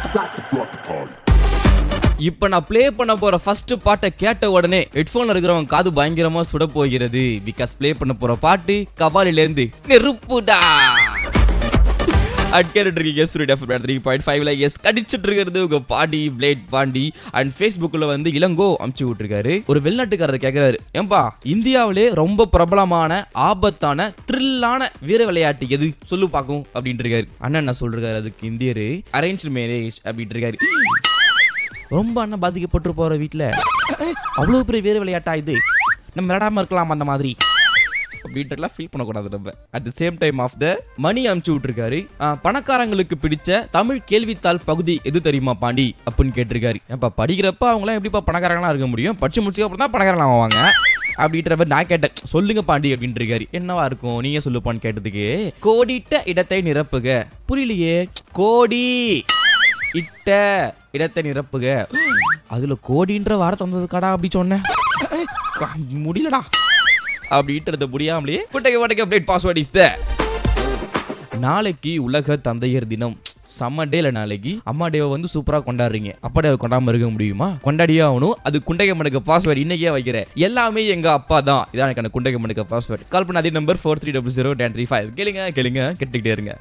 இப்ப நான் ப்ளே பண்ண போற ஃபர்ஸ்ட் பாட்டை கேட்ட உடனே ஹெட்போன்ல இருக்கிறவங்க காது பயங்கரமா சுட போகிறது பிகாஸ் ப்ளே பண்ண போற பாட்டு கபாலில இருந்து நெருப்புடா அட் கேட்டுட்டு இருக்கீங்க ஸ்டூடியோ எஃப் த்ரீ பாயிண்ட் ஃபைவ்ல எஸ் கடிச்சிட்டு இருக்கிறது உங்க பாடி பிளேட் பாண்டி அண்ட் ஃபேஸ்புக்கில் வந்து இளங்கோ அமுச்சு விட்டுருக்காரு ஒரு வெளிநாட்டுக்காரர் கேட்கிறாரு ஏன்பா இந்தியாவிலே ரொம்ப பிரபலமான ஆபத்தான த்ரில்லான வீர விளையாட்டு எது சொல்லு பார்க்கும் அப்படின்ட்டு இருக்காரு அண்ணன் என்ன சொல்றாரு அதுக்கு இந்தியரு அரேஞ்ச் மேரேஜ் அப்படின்ட்டு இருக்காரு ரொம்ப அண்ணன் பாதிக்கப்பட்டு போற வீட்டில் அவ்வளோ பெரிய வீர விளையாட்டா இது நம்ம விளையாடாம இருக்கலாம் அந்த மாதிரி அப்படின்ட்டுலாம் ஃபீல் பண்ணக்கூடாது நம்ம at the same time of the மணி அமுச்சு விட்டுருக்காரு ஆ, பணக்காரங்களுக்கு பிடிச்ச தமிழ் கேள்வித்தாள் பகுதி எது தெரியுமா பாண்டி அப்படின்னு கேட்டிருக்காரு ஏப்பா படிக்கிறப்ப அவங்களாம் எப்படிப்பா பணக்காரங்களா இருக்க முடியும் படிச்சு முடிச்சதுக்கு அப்புறம் தான் பணக்காரங்களா ஆவாங்க அப்படின்ற மாதிரி நான் கேட்டேன் சொல்லுங்க பாண்டி அப்படின்ட்டு இருக்காரு என்னவா இருக்கும் நீங்க சொல்லுப்பான்னு கேட்டதுக்கு கோடிட்ட இடத்தை நிரப்புக புரியலையே கோடி இட்ட இடத்தை நிரப்புக அதுல கோடின்ற வார்த்தை வந்ததுக்காடா அப்படி சொன்னேன் கா- முடியலடா அப்படின்றது முடியாமலே குட்டைக்கு வடக்கு அப்டேட் பாஸ்வேர்ட் இஸ் த நாளைக்கு உலக தந்தையர் தினம் செம்ம டேல நாளைக்கு அம்மா டேவை வந்து சூப்பரா கொண்டாடுறீங்க அப்பா டேவை கொண்டாம இருக்க முடியுமா கொண்டாடியே ஆகணும் அது குண்டக மனுக்கு பாஸ்வேர்டு இன்னைக்கே வைக்கிறேன் எல்லாமே எங்க அப்பா தான் இதான் எனக்கு குண்டக மனுக்கு பாஸ்வேர்டு கால் பண்ண அதே number four three double zero ten three five கேளுங்க கேளுங்க கேட்டுக்கிட்டே இருங்க